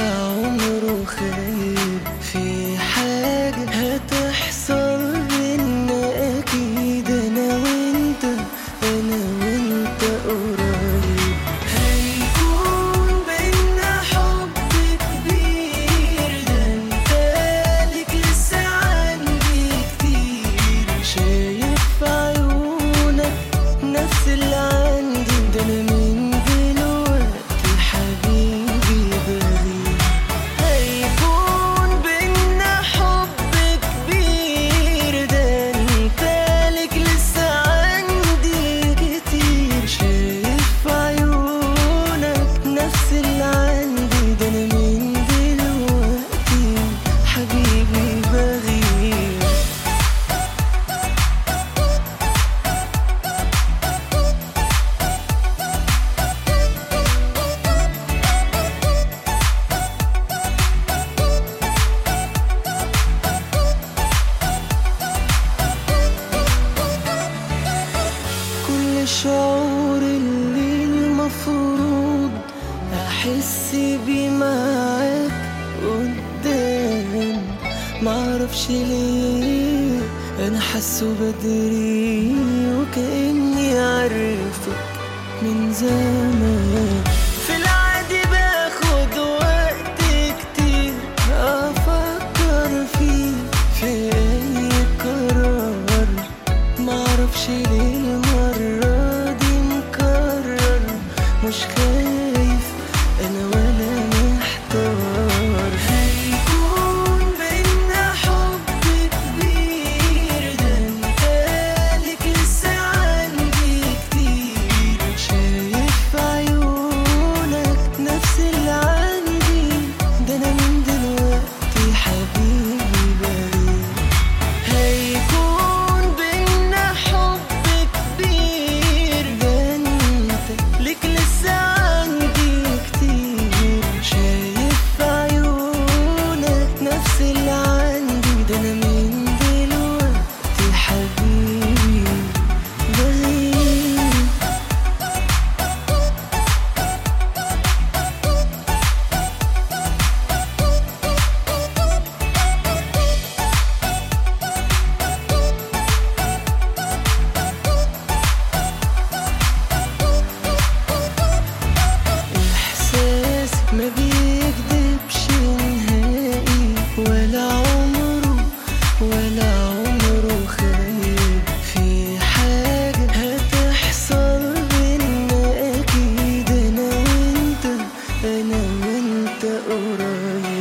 ولا عمره خيب في حاجة هتحصل بينا أكيد أنا وأنت أنا وأنت قريب هيكون بينا حب كبير ده أنت ليك لسه عندي كتير شايف في عيونك نفس اللي عندي ده أنا من دلوقتي حبيبي بغير هيكون بينا حب كبير ده انت لك لسه عندي كتير شايف في عيونك نفس اللي عندي ده انا من دلوقتي حبيبي بغير كل الشعور اللي المفروض احس بيه معاك قدام معرفش ليه انا حاسه بدري وكاني عرفك من زمان في العادي باخد وقت كتير افكر فيه في اي قرار معرفش ليه المرة دي مكرر مش خايف انا ولا محتار هيكون بينا حب كبير ده انت ليك لسه عندي كتير شايف في عيونك نفس اللي عندي ده انا من دلوقتي حبيبي بريء هيكون بينا حب كبير ده انت ليك لسه عندي كتير شايف في عيونك نفس اللي عندي ده انا من دلوقتي حبيبي بغير إحساس ما بيكدبش نهائي ولا عمره ولا عمره خايب في حاجة هتحصل بينا أكيد أنا وأنت أنا وأنت قريب